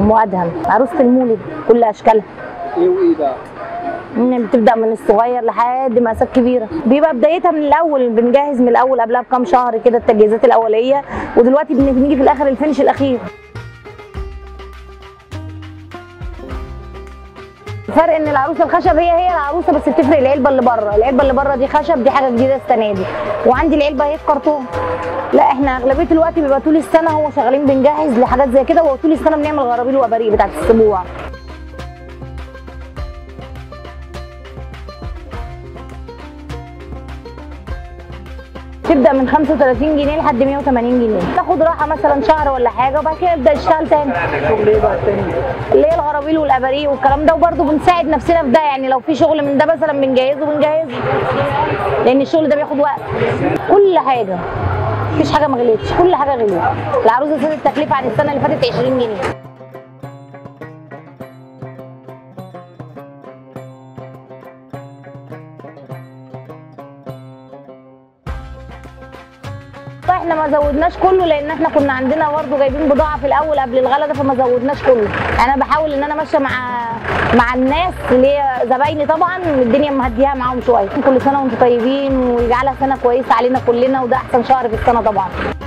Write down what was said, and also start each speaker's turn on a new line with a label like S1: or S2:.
S1: ام ادهم عروسه المولد كل اشكالها
S2: ايه وايه بقى؟
S1: من- بتبدا من الصغير لحد مقاسات كبيره بيبقى بدايتها من الاول بنجهز من الاول قبلها بكام شهر كده التجهيزات الاوليه ودلوقتي بنيجي في الاخر الفينش الاخير الفرق ان العروسه الخشب هي هي العروسه بس بتفرق العلبه اللي بره العلبه اللي بره دي خشب دي حاجه جديده السنه دي وعندي العلبه اهي في كرتون لا احنا اغلبيه الوقت بيبقى طول السنه هو شغالين بنجهز لحاجات زي كده وطول السنه بنعمل غرابيل واباريق بتاعت السبوع تبدا من 35 جنيه لحد 180 جنيه تاخد راحه مثلا شهر ولا حاجه وبعد كده ابدا اشتغل تاني
S2: شغل ايه بقى التاني؟
S1: اللي هي الغرابيل والاباريق والكلام ده وبرده بنساعد نفسنا في ده يعني لو في شغل من ده مثلا بنجهزه بنجهزه لان الشغل ده بياخد وقت كل حاجه مفيش حاجه ما غليتش كل حاجه غليت العروسه زادت التكلفه عن السنه اللي فاتت 20 جنيه احنا ما زودناش كله لان احنا كنا عندنا برضه جايبين بضاعه في الاول قبل الغلا ده فما زودناش كله انا بحاول ان انا ماشيه مع مع الناس اللي هي زبايني طبعا الدنيا مهديها معاهم شويه كل سنه وانتم طيبين ويجعلها سنه كويسه علينا كلنا وده احسن شهر في السنه طبعا